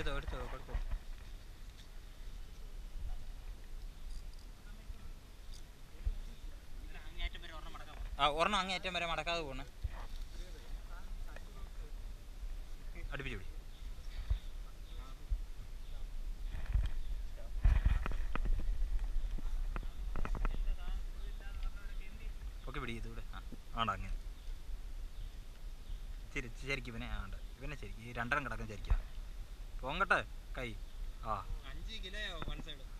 എടുത്തോ എടുത്തോ കൊടുത്തോ ആ ഒരെണ്ണം അങ്ങേറ്റം വരെ മടക്കാതെ പോണേ അടുപ്പിച്ച് പിടി ഒക്കെ പിടി ഇതൂടെ ആ ആണ്ട അങ്ങനെ ശരി ശരിക്കും ഇവനെ ആണ്ട് ഇവനെ ശരിക്കും ഈ രണ്ടെണ്ണം കിടക്കാൻ ശരിക്കാം പോങ്കട്ടെ കൈ ആ അഞ്ച് കിലോ വൺ സൈഡ്